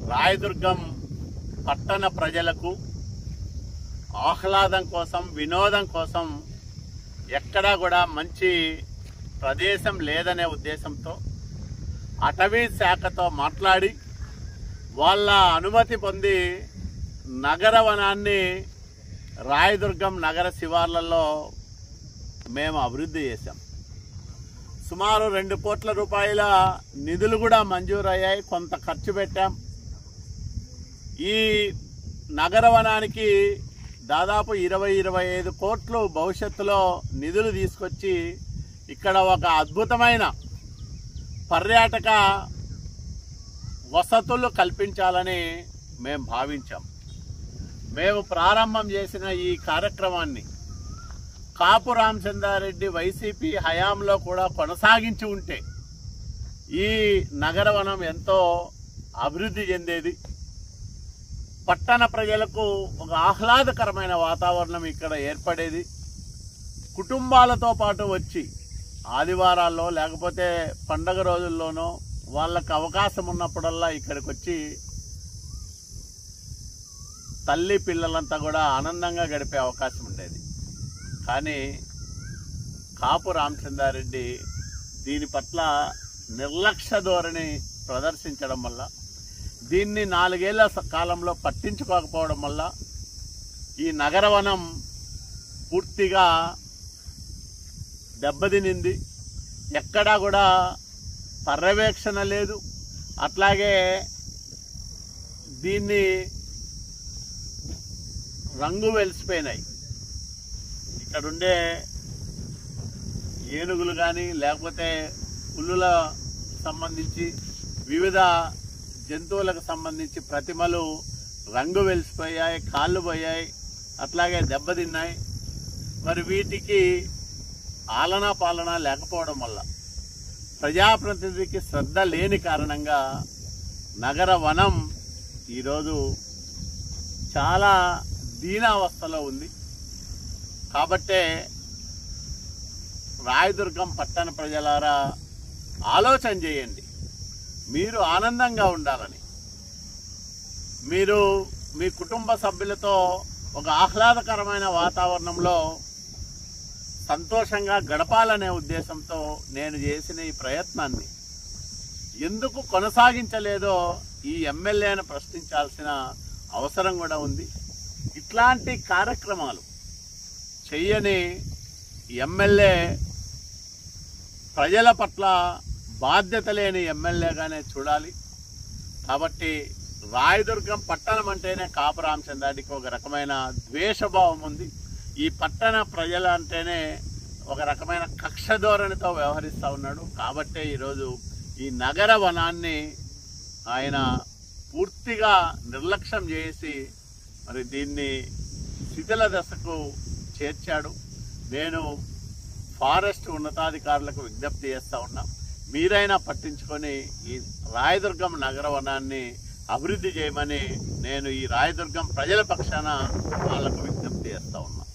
రాయదుర్గం పట్టణ ప్రజలకు ఆహ్లాదం కోసం వినోదం కోసం ఎక్కడా కూడా మంచి ప్రదేశం లేదనే ఉద్దేశంతో అటవీ శాఖతో మాట్లాడి వాళ్ళ అనుమతి పొంది నగరవనాన్ని రాయదుర్గం నగర శివార్లలో మేము అభివృద్ధి చేశాం సుమారు రెండు కోట్ల రూపాయల నిధులు కూడా మంజూరయ్యాయి కొంత ఖర్చు పెట్టాం ఈ నగరవనానికి దాదాపు ఇరవై ఇరవై ఐదు కోట్లు భవిష్యత్తులో నిధులు తీసుకొచ్చి ఇక్కడ ఒక అద్భుతమైన పర్యాటక వసతులు కల్పించాలని మేము భావించాం మేము ప్రారంభం చేసిన ఈ కార్యక్రమాన్ని కాపు రామచంద్రారెడ్డి వైసీపీ హయాంలో కూడా కొనసాగించి ఉంటే ఈ నగరవనం ఎంతో అభివృద్ధి చెందేది పట్టణ ప్రజలకు ఒక ఆహ్లాదకరమైన వాతావరణం ఇక్కడ ఏర్పడేది కుటుంబాలతో పాటు వచ్చి ఆదివారాల్లో లేకపోతే పండగ రోజుల్లోనో వాళ్ళకు అవకాశం ఉన్నప్పుడల్లా ఇక్కడికి వచ్చి తల్లి పిల్లలంతా కూడా ఆనందంగా గడిపే అవకాశం ఉండేది కానీ కాపు రామచంద్రారెడ్డి దీని పట్ల నిర్లక్ష్య ధోరణి ప్రదర్శించడం వల్ల దీన్ని నాలుగేళ్ల స- కాలంలో పట్టించుకోకపోవడం వల్ల ఈ నగరవనం పూర్తిగా దెబ్బతినింది ఎక్కడా కూడా పర్యవేక్షణ లేదు అట్లాగే దీన్ని రంగు వెలిసిపోయినాయి ఇక్కడ ఉండే ఏనుగులు కానీ లేకపోతే పుల్లుల సంబంధించి వివిధ జంతువులకు సంబంధించి ప్రతిమలు రంగు వెలిసిపోయాయి కాళ్ళు పోయాయి అట్లాగే దెబ్బతిన్నాయి మరి వీటికి ఆలనా పాలన లేకపోవడం వల్ల ప్రజాప్రతినిధికి శ్రద్ధ లేని కారణంగా నగర వనం ఈరోజు చాలా దీనావస్థలో ఉంది కాబట్టే రాయదుర్గం పట్టణ ప్రజలారా ఆలోచన చేయండి మీరు ఆనందంగా ఉండాలని మీరు మీ కుటుంబ సభ్యులతో ఒక ఆహ్లాదకరమైన వాతావరణంలో సంతోషంగా గడపాలనే ఉద్దేశంతో నేను చేసిన ఈ ప్రయత్నాన్ని ఎందుకు కొనసాగించలేదో ఈ ఎమ్మెల్యేను ప్రశ్నించాల్సిన అవసరం కూడా ఉంది ఇట్లాంటి కార్యక్రమాలు చెయ్యని ఎమ్మెల్యే ప్రజల పట్ల బాధ్యత లేని ఎమ్మెల్యేగానే చూడాలి కాబట్టి రాయదుర్గం పట్టణం అంటేనే కాపు రామచంద్రాడికి ఒక రకమైన ద్వేషభావం ఉంది ఈ పట్టణ ప్రజలు అంటేనే ఒక రకమైన కక్ష ధోరణితో వ్యవహరిస్తూ ఉన్నాడు కాబట్టే ఈరోజు ఈ నగర వనాన్ని ఆయన పూర్తిగా నిర్లక్ష్యం చేసి మరి దీన్ని శిథిల దశకు చేర్చాడు నేను ఫారెస్ట్ ఉన్నతాధికారులకు విజ్ఞప్తి చేస్తూ ఉన్నా మీరైనా పట్టించుకొని ఈ రాయదుర్గం నగర వనాన్ని అభివృద్ధి చేయమని నేను ఈ రాయదుర్గం ప్రజల పక్షాన వాళ్లకు విజ్ఞప్తి చేస్తా ఉన్నా